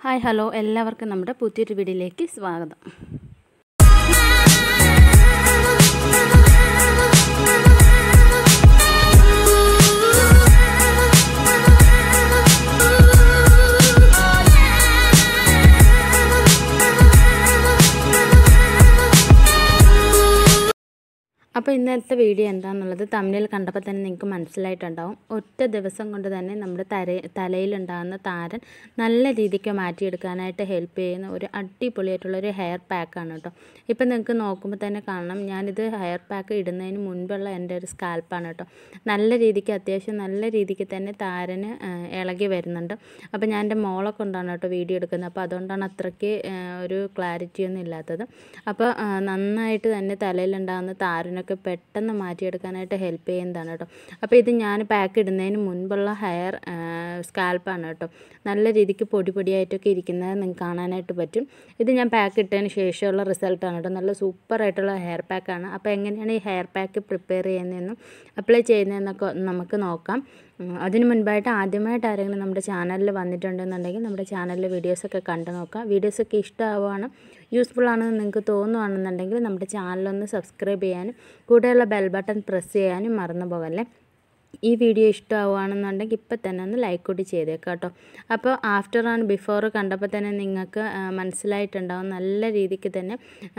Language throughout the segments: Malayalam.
ഹായ് ഹലോ എല്ലാവർക്കും നമ്മുടെ പുതിയൊരു വീഡിയോയിലേക്ക് സ്വാഗതം അപ്പോൾ ഇന്നത്തെ വീഡിയോ എന്താണെന്നുള്ളത് തമിഴിൽ കണ്ടപ്പോൾ തന്നെ നിങ്ങൾക്ക് മനസ്സിലായിട്ടുണ്ടാവും ഒറ്റ ദിവസം കൊണ്ട് തന്നെ നമ്മുടെ തര തലയിലുണ്ടാകുന്ന താരൻ നല്ല രീതിക്ക് മാറ്റിയെടുക്കാനായിട്ട് ഹെൽപ്പ് ചെയ്യുന്ന ഒരു അടിപൊളിയായിട്ടുള്ള ഒരു ഹെയർ പാക്കാണ് കേട്ടോ ഇപ്പം നിങ്ങൾക്ക് നോക്കുമ്പോൾ തന്നെ കാണണം ഞാനിത് ഹെയർ പാക്ക് ഇടുന്നതിന് മുൻപുള്ള എൻ്റെ ഒരു സ്കാൽപ്പാണ് കേട്ടോ നല്ല രീതിക്ക് അത്യാവശ്യം നല്ല രീതിക്ക് തന്നെ താരന് ആ, ഇളകി വരുന്നുണ്ട് അപ്പോൾ ഞാൻ എൻ്റെ മോളെ കൊണ്ടാണ് കേട്ടോ വീഡിയോ എടുക്കുന്നത് അപ്പോൾ അതുകൊണ്ടാണ് അത്രയ്ക്ക് ആ, ഒരു ക്ലാരിറ്റി ഒന്നും ഇല്ലാത്തത് അപ്പോൾ ആ, നന്നായിട്ട് തന്നെ തലയിലുണ്ടാകുന്ന താരനൊക്കെ പെട്ടെന്ന് മാറ്റിയെടുക്കാനായിട്ട് ഹെൽപ്പ് ചെയ്യുന്നതാണ് കേട്ടോ അപ്പോൾ ഇത് ഞാൻ പാക്ക് ഇടുന്നതിന് മുൻപുള്ള ഹെയർ സ്കാൽപ്പാണ് കേട്ടോ നല്ല രീതിക്ക് പൊടി പൊടിയായിട്ടൊക്കെ ഇരിക്കുന്നത് നിങ്ങൾക്ക് കാണാനായിട്ട് പറ്റും ഇത് ഞാൻ പാക്ക് ഇട്ടതിന് ശേഷമുള്ള റിസൾട്ടാണ് കേട്ടോ നല്ല സൂപ്പറായിട്ടുള്ള ഹെയർ പാക്കാണ് അപ്പോൾ എങ്ങനെയാണ് ഈ ഹെയർ പാക്ക് പ്രിപ്പയർ ചെയ്യുന്നതെന്നും അപ്ലൈ ചെയ്യുന്നതെന്നൊക്കെ നമുക്ക് നോക്കാം ഉം, അതിന് മുൻപായിട്ട് ആദ്യമായിട്ട് ആരെങ്കിലും നമ്മുടെ ചാനലിൽ വന്നിട്ടുണ്ടെന്നുണ്ടെങ്കിൽ നമ്മുടെ ചാനലിലെ വീഡിയോസൊക്കെ കണ്ടു നോക്കാം വീഡിയോസൊക്കെ ഇഷ്ടമാവുകയാണ് യൂസ്ഫുൾ ആണെന്ന് നിങ്ങൾക്ക് തോന്നുകയാണെന്നുണ്ടെങ്കിൽ നമ്മുടെ ചാനലൊന്ന് സബ്സ്ക്രൈബ് ചെയ്യാനും കൂടെയുള്ള ബെൽ ബട്ടൺ പ്രസ് ചെയ്യാനും മറന്നു പോകല്ലേ ഈ വീഡിയോ ഇഷ്ടമാവുകയാണെന്നുണ്ടെങ്കിൽ ഇപ്പം തന്നെ ഒന്ന് ലൈക്ക് കൂടി ചെയ്തേക്കാം കേട്ടോ അപ്പോൾ ആഫ്റ്റർ ആൻഡ് ബിഫോർ കണ്ടപ്പോൾ തന്നെ നിങ്ങൾക്ക് ആ, മനസ്സിലായിട്ടുണ്ടാവും നല്ല രീതിക്ക് തന്നെ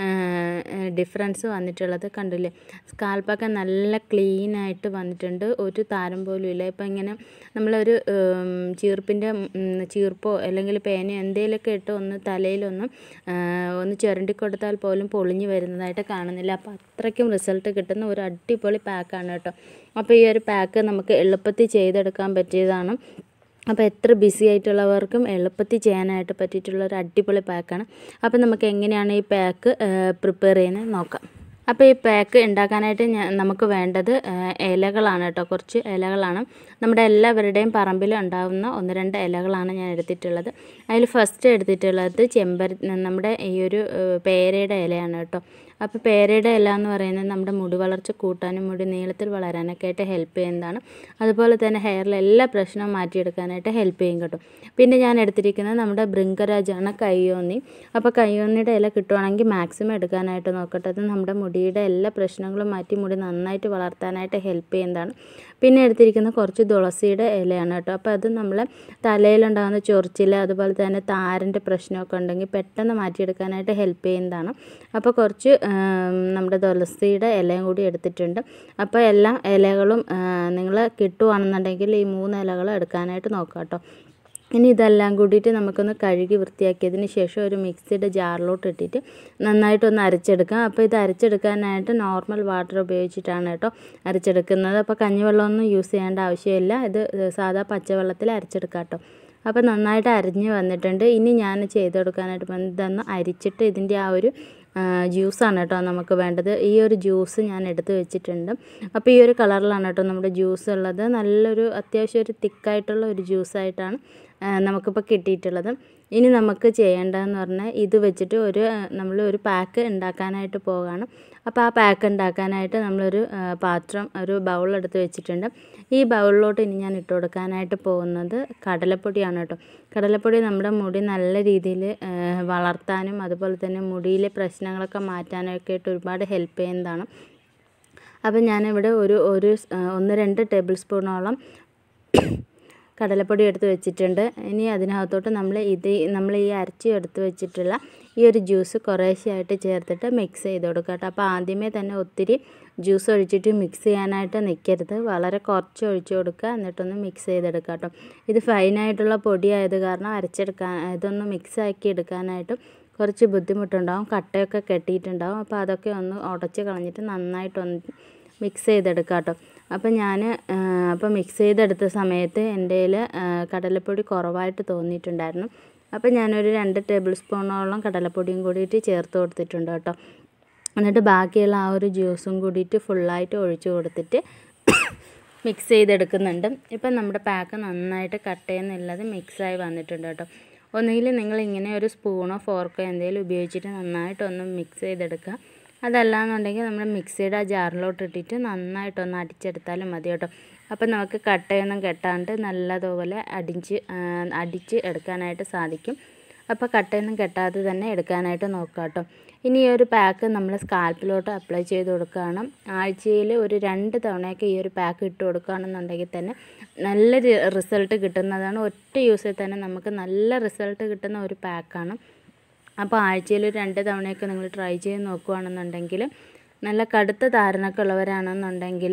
ഡിഫറൻസ് വന്നിട്ടുള്ളത് കണ്ടില്ലേ സ്കാൽപ്പൊക്കെ നല്ല ക്ലീൻ ആയിട്ട് വന്നിട്ടുണ്ട് ഒരു താരം പോലും ഇല്ല ഇപ്പം ഇങ്ങനെ നമ്മളൊരു ഉം, ചീർപ്പിൻ്റെ ഉം, ചീർപ്പോ അല്ലെങ്കിൽ പേനയോ എന്തെങ്കിലുമൊക്കെ ഇട്ട് ഒന്ന് തലയിലൊന്ന് ആ, ഒന്ന് ചുരണ്ടി കൊടുത്താൽ പോലും പൊളിഞ്ഞ് വരുന്നതായിട്ട് കാണുന്നില്ല അപ്പോൾ അത്രയ്ക്കും റിസൾട്ട് കിട്ടുന്ന ഒരു അടിപൊളി പാക്കാണ് കേട്ടോ അപ്പോൾ ഈ ഒരു പാക്ക് നമുക്ക് എളുപ്പത്തിൽ ചെയ്തെടുക്കാൻ പറ്റിയതാണ് അപ്പോൾ എത്ര ബിസി ആയിട്ടുള്ളവർക്കും എളുപ്പത്തിൽ ചെയ്യാനായിട്ട് പറ്റിയിട്ടുള്ള ഒരു അടിപൊളി പാക്കാണ് അപ്പോൾ നമുക്ക് എങ്ങനെയാണ് ഈ പാക്ക് പ്രിപ്പയർ ചെയ്യുന്നത് നോക്കാം അപ്പോൾ ഈ പാക്ക് ഉണ്ടാക്കാനായിട്ട് ഞാൻ നമുക്ക് വേണ്ടത് ആ, ഇലകളാണ് കേട്ടോ കുറച്ച് ഇലകളാണ് നമ്മുടെ എല്ലാവരുടെയും പറമ്പിൽ ഉണ്ടാകുന്ന ഒന്ന് രണ്ട് ഇലകളാണ് ഞാൻ എടുത്തിട്ടുള്ളത് അതിൽ ഫസ്റ്റ് എടുത്തിട്ടുള്ളത് ചെമ്പര നമ്മുടെ ഈ ഒരു ആ, പേരയുടെ ഇലയാണ് കേട്ടോ അപ്പോൾ പേരയുടെ ഇല എന്ന് പറയുന്നത് നമ്മുടെ മുടി വളർച്ച കൂട്ടാനും മുടി നീളത്തിൽ വളരാനൊക്കെ ആയിട്ട് ഹെൽപ്പ് ചെയ്യുന്നതാണ് അതുപോലെ തന്നെ ഹെയറിലെ എല്ലാ പ്രശ്നവും മാറ്റിയെടുക്കാനായിട്ട് ഹെൽപ്പ് ചെയ്യും കേട്ടോ പിന്നെ ഞാൻ എടുത്തിരിക്കുന്നത് നമ്മുടെ ബൃങ്കരാജാണ് കയ്യോന്നി അപ്പോൾ കയ്യോന്നിയുടെ ഇല കിട്ടുവാണെങ്കിൽ മാക്സിമം എടുക്കാനായിട്ട് നോക്കട്ടെ അത് നമ്മുടെ മുടിയുടെ എല്ലാ പ്രശ്നങ്ങളും മാറ്റി മുടി നന്നായിട്ട് വളർത്താനായിട്ട് ഹെൽപ്പ് ചെയ്യുന്നതാണ് പിന്നെ എടുത്തിരിക്കുന്ന കുറച്ച് തുളസിയുടെ ഇലയാണ് കേട്ടോ അപ്പോൾ അത് നമ്മളെ തലയിലുണ്ടാകുന്ന ചൊറിച്ചിൽ അതുപോലെ തന്നെ താരൻ്റെ പ്രശ്നമൊക്കെ ഉണ്ടെങ്കിൽ പെട്ടെന്ന് മാറ്റിയെടുക്കാനായിട്ട് ഹെൽപ്പ് ചെയ്യുന്നതാണ് അപ്പോൾ കുറച്ച് ആം, നമ്മുടെ തുളസിയുടെ ഇലയും കൂടി എടുത്തിട്ടുണ്ട് അപ്പോൾ എല്ലാ ഇലകളും നിങ്ങൾ കിട്ടുവാണെന്നുണ്ടെങ്കിൽ ഈ മൂന്ന് ഇലകൾ എടുക്കാനായിട്ട് നോക്കാം കേട്ടോ ഇനി ഇതെല്ലാം കൂടിയിട്ട് നമുക്കൊന്ന് കഴുകി വൃത്തിയാക്കിയതിന് ശേഷം ഒരു മിക്സിയുടെ ജാറിലോട്ട് ഇട്ടിട്ട് നന്നായിട്ടൊന്ന് അരച്ചെടുക്കാം അപ്പോൾ ഇത് അരച്ചെടുക്കാനായിട്ട് നോർമൽ വാട്ടർ ഉപയോഗിച്ചിട്ടാണ് കേട്ടോ അരച്ചെടുക്കുന്നത് അപ്പോൾ കഞ്ഞിവെള്ളമൊന്നും യൂസ് ചെയ്യേണ്ട ആവശ്യമില്ല ഇത് സാധാ പച്ചവെള്ളത്തിൽ അരച്ചെടുക്കാം കേട്ടോ അപ്പോൾ നന്നായിട്ട് അരിഞ്ഞ് വന്നിട്ടുണ്ട് ഇനി ഞാൻ ചെയ്ത് കൊടുക്കാനായിട്ട് പോകുന്നത് ഇതൊന്ന് അരിച്ചിട്ട് ഇതിൻ്റെ ആ ഒരു ജ്യൂസാണ് കേട്ടോ നമുക്ക് വേണ്ടത് ഈ ഒരു ജ്യൂസ് ഞാൻ എടുത്ത് വെച്ചിട്ടുണ്ട് അപ്പോൾ ഈ ഒരു കളറിലാണ് കേട്ടോ നമ്മുടെ ജ്യൂസ് ഉള്ളത് നല്ലൊരു അത്യാവശ്യം ഒരു തിക്കായിട്ടുള്ള ഒരു ജ്യൂസായിട്ടാണ് നമുക്കിപ്പോൾ കിട്ടിയിട്ടുള്ളത് ഇനി നമുക്ക് ചെയ്യേണ്ടതെന്ന് പറഞ്ഞാൽ ഇത് വെച്ചിട്ട് ഒരു നമ്മൾ ഒരു പാക്ക് ഉണ്ടാക്കാനായിട്ട് പോവുകയാണ് അപ്പോൾ ആ പാക്ക് ഉണ്ടാക്കാനായിട്ട് നമ്മളൊരു ആ, പാത്രം ഒരു ബൗൾ എടുത്ത് വെച്ചിട്ടുണ്ട് ഈ ബൗളിലോട്ട് ഇനി ഞാൻ ഇട്ട് കൊടുക്കാനായിട്ട് പോകുന്നത് കടലപ്പൊടിയാണ് കേട്ടോ കടലപ്പൊടി നമ്മുടെ മുടി നല്ല രീതിയിൽ വളർത്താനും അതുപോലെ തന്നെ മുടിയിലെ പ്രശ്നങ്ങളൊക്കെ മാറ്റാനൊക്കെ ആയിട്ട് ഒരുപാട് ഹെൽപ്പ് ചെയ്യുന്നതാണ് അപ്പോൾ ഞാനിവിടെ ഒരു ഒരു സ്- ആ, ഒന്ന് രണ്ട് ടേബിൾ സ്പൂണോളം കടലപ്പൊടി എടുത്ത് വെച്ചിട്ടുണ്ട് ഇനി അതിനകത്തോട്ട് നമ്മൾ ഇത് നമ്മൾ ഈ അരച്ച് എടുത്ത് വെച്ചിട്ടുള്ള ഈ ഒരു ജ്യൂസ് കുറേശ്ശെയായിട്ട് ചേർത്തിട്ട് മിക്സ് ചെയ്ത് കൊടുക്കുക കേട്ടോ അപ്പോൾ ആദ്യമേ തന്നെ ഒത്തിരി ജ്യൂസ് ഒഴിച്ചിട്ട് മിക്സ് ചെയ്യാനായിട്ട് നിൽക്കരുത് വളരെ കുറച്ച് ഒഴിച്ച് കൊടുക്കുക എന്നിട്ടൊന്ന് മിക്സ് ചെയ്തെടുക്കുക കേട്ടോ ഇത് ഫൈനായിട്ടുള്ള പൊടിയായത് കാരണം അരച്ചെടുക്കാൻ ഇതൊന്ന് മിക്സ് ആക്കി എടുക്കാനായിട്ട് കുറച്ച് ബുദ്ധിമുട്ടുണ്ടാവും കട്ടയൊക്കെ കെട്ടിയിട്ടുണ്ടാവും അപ്പോൾ അതൊക്കെ ഒന്ന് ഉടച്ച് കളഞ്ഞിട്ട് നന്നായിട്ടൊന്ന് മിക്സ് ചെയ്തെടുക്കാം കേട്ടോ അപ്പോൾ ഞാൻ അപ്പോൾ മിക്സ് ചെയ്തെടുത്ത സമയത്ത് എൻ്റെ കയ്യിൽ കടലപ്പൊടി കുറവായിട്ട് തോന്നിയിട്ടുണ്ടായിരുന്നു അപ്പോൾ ഞാനൊരു രണ്ട് ടേബിൾ സ്പൂണോളം കടലപ്പൊടിയും കൂടിയിട്ട് ചേർത്ത് കൊടുത്തിട്ടുണ്ട് കേട്ടോ എന്നിട്ട് ബാക്കിയുള്ള ആ ഒരു ജ്യൂസും കൂടിയിട്ട് ഫുള്ളായിട്ട് ഒഴിച്ച് കൊടുത്തിട്ട് മിക്സ് ചെയ്തെടുക്കുന്നുണ്ട് ഇപ്പം നമ്മുടെ പാക്ക് നന്നായിട്ട് കട്ട് ചെയ്യുന്നുള്ളത് മിക്സായി വന്നിട്ടുണ്ട് കേട്ടോ ഒന്നുകിൽ നിങ്ങൾ ഇങ്ങനെ ഒരു സ്പൂണോ ഫോർക്കോ എന്തെങ്കിലും ഉപയോഗിച്ചിട്ട് നന്നായിട്ടൊന്ന് മിക്സ് ചെയ്തെടുക്കുക അതല്ലാന്നുണ്ടെങ്കിൽ നമ്മൾ മിക്സിയുടെ ആ ജാറിലോട്ട് ഇട്ടിട്ട് നന്നായിട്ടൊന്ന് അടിച്ചെടുത്താലും മതി കേട്ടോ അപ്പം നമുക്ക് കട്ടയൊന്നും കെട്ടാണ്ട് നല്ലതുപോലെ അടിച്ച് ആ, അടിച്ച് എടുക്കാനായിട്ട് സാധിക്കും അപ്പോൾ കട്ടയൊന്നും കെട്ടാതെ തന്നെ എടുക്കാനായിട്ട് നോക്കുക കേട്ടോ ഇനി ഈ ഒരു പാക്ക് നമ്മൾ സ്കാൽപ്പിലോട്ട് അപ്ലൈ ചെയ്ത് കൊടുക്കുകയാണ് ആഴ്ചയിൽ ഒരു രണ്ട് തവണയൊക്കെ ഈ ഒരു പാക്ക് ഇട്ട് കൊടുക്കുകയാണെന്നുണ്ടെങ്കിൽ തന്നെ നല്ല റിസൾട്ട് കിട്ടുന്നതാണ് ഒറ്റ യൂസിൽ തന്നെ നമുക്ക് നല്ല റിസൾട്ട് കിട്ടുന്ന ഒരു പാക്കാണ് അപ്പോൾ ആഴ്ചയിൽ ഒരു രണ്ട് തവണയൊക്കെ നിങ്ങൾ ട്രൈ ചെയ്ത് നോക്കുകയാണെന്നുണ്ടെങ്കിൽ നല്ല കടുത്ത ധാരണയൊക്കെ ഉള്ളവരാണെന്നുണ്ടെങ്കിൽ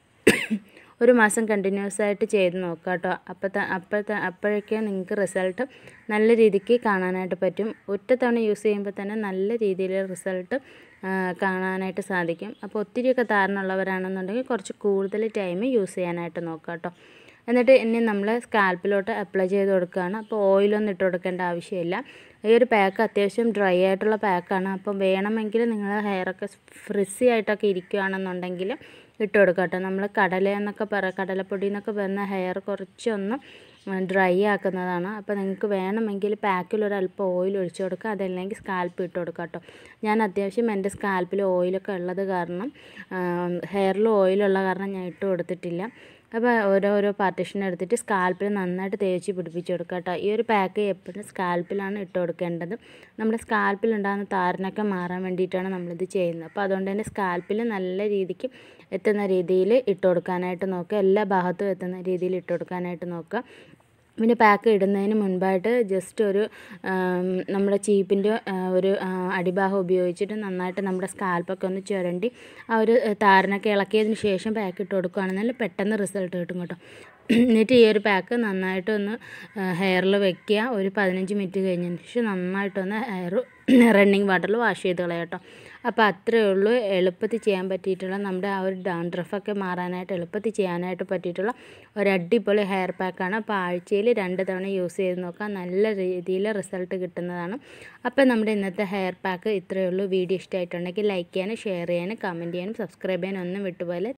ഒരു മാസം കണ്ടിന്യൂസ് ആയിട്ട് ചെയ്ത് നോക്കുക കേട്ടോ അപ്പോഴത്തെ അപ്പോഴത്തെ അപ്പോഴേക്ക് നിങ്ങൾക്ക് റിസൾട്ട് നല്ല രീതിക്ക് കാണാനായിട്ട് പറ്റും ഒറ്റ തവണ യൂസ് ചെയ്യുമ്പോൾ തന്നെ നല്ല രീതിയിൽ റിസൾട്ട് കാണാനായിട്ട് സാധിക്കും അപ്പോൾ ഒത്തിരിയൊക്കെ ധാരണ ഉള്ളവരാണെന്നുണ്ടെങ്കിൽ കുറച്ച് കൂടുതൽ ടൈം യൂസ് ചെയ്യാനായിട്ട് നോക്കുക കേട്ടോ എന്നിട്ട് ഇനി നമ്മൾ സ്കാൽപ്പിലോട്ട് അപ്ലൈ ചെയ്ത് കൊടുക്കുകയാണ് അപ്പോൾ ഓയിലൊന്നും ഇട്ട് കൊടുക്കേണ്ട ആവശ്യമില്ല ഈ ഒരു പാക്ക് അത്യാവശ്യം ഡ്രൈ ആയിട്ടുള്ള പാക്കാണ് അപ്പം വേണമെങ്കിൽ നിങ്ങൾ ഹെയറൊക്കെ ഫ്രിസി ആയിട്ടൊക്കെ ഇരിക്കുകയാണെന്നുണ്ടെങ്കിൽ ഇട്ട് കൊടുക്കുക കേട്ടോ നമ്മൾ കടല എന്നൊക്കെ പറ കടലപ്പൊടി എന്നൊക്കെ പറയുന്ന ഹെയർ കുറച്ചൊന്ന് ഡ്രൈ ആക്കുന്നതാണ് അപ്പോൾ നിങ്ങൾക്ക് വേണമെങ്കിൽ പാക്കിൽ ഒരു അല്പം ഓയിൽ ഒഴിച്ച് കൊടുക്കുക അതല്ലെങ്കിൽ സ്കാൽപ്പ് ഇട്ട് കൊടുക്കുക കേട്ടോ ഞാൻ അത്യാവശ്യം എൻ്റെ സ്കാൽപ്പിൽ ഓയിലൊക്കെ ഉള്ളത് കാരണം ഹെയറിൽ ഓയിലുള്ള കാരണം ഞാൻ ഇട്ട് കൊടുത്തിട്ടില്ല അപ്പോൾ ഓരോരോ പാർട്ടീഷൻ എടുത്തിട്ട് സ്കാൽപ്പിൽ നന്നായിട്ട് തേച്ച് പിടിപ്പിച്ച് കൊടുക്കുക കേട്ടോ ഈ ഒരു പാക്ക് എപ്പോഴും സ്കാൽപ്പിലാണ് ഇട്ട് കൊടുക്കേണ്ടത് നമ്മുടെ സ്കാൽപ്പിൽ ഉണ്ടാകുന്ന താരനൊക്കെ മാറാൻ വേണ്ടിയിട്ടാണ് നമ്മളിത് ചെയ്യുന്നത് അപ്പോൾ അതുകൊണ്ട് തന്നെ സ്കാൽപ്പിൽ നല്ല രീതിക്ക് എത്തുന്ന രീതിയിൽ ഇട്ട് കൊടുക്കാനായിട്ട് നോക്കുക എല്ലാ ഭാഗത്തും എത്തുന്ന രീതിയിൽ ഇട്ട് കൊടുക്കാനായിട്ട് നോക്കുക പിന്നെ പാക്ക് ഇടുന്നതിന് മുൻപായിട്ട് ജസ്റ്റ് ഒരു നമ്മുടെ ചീപ്പിൻ്റെ ഒരു അടിഭാഗം ഉപയോഗിച്ചിട്ട് നന്നായിട്ട് നമ്മുടെ സ്കാൽപ്പൊക്കെ ഒന്ന് ചുരണ്ടി ആ ഒരു താരനൊക്കെ ഇളക്കിയതിന് ശേഷം പാക്ക് ഇട്ട് കൊടുക്കുകയാണെന്നുണ്ടെങ്കിൽ പെട്ടെന്ന് റിസൾട്ട് കിട്ടും കേട്ടോ എന്നിട്ട് ഈ ഒരു പാക്ക് നന്നായിട്ടൊന്ന് ഹെയറിൽ വെക്കുക ഒരു പതിനഞ്ച് മിനിറ്റ് കഴിഞ്ഞതിന് ശേഷം നന്നായിട്ടൊന്ന് ഹെയർ റണ്ണിങ് വാട്ടറിൽ വാഷ് ചെയ്ത് കളയാം കേട്ടോ അപ്പോൾ അത്രയേ ഉള്ളൂ എളുപ്പത്തിൽ ചെയ്യാൻ പറ്റിയിട്ടുള്ള നമ്മുടെ ആ ഒരു ഡാൻഡ്രഫൊക്കെ മാറാനായിട്ട് എളുപ്പത്തിൽ ചെയ്യാനായിട്ട് പറ്റിയിട്ടുള്ള ഒരു അടിപൊളി ഹെയർ പാക്കാണ് അപ്പോൾ ആഴ്ചയിൽ രണ്ട് തവണ യൂസ് ചെയ്ത് നോക്കാം നല്ല രീതിയിൽ റിസൾട്ട് കിട്ടുന്നതാണ് അപ്പോൾ നമ്മുടെ ഇന്നത്തെ ഹെയർ പാക്ക് ഇത്രയേ ഉള്ളൂ വീഡിയോ ഇഷ്ടമായിട്ടുണ്ടെങ്കിൽ ലൈക്ക് ചെയ്യാനും ഷെയർ ചെയ്യാനും കമൻറ്റ് ചെയ്യാനും സബ്സ്ക്രൈബ് ചെയ്യാനും ഒന്നും വിട്ടുപോലെ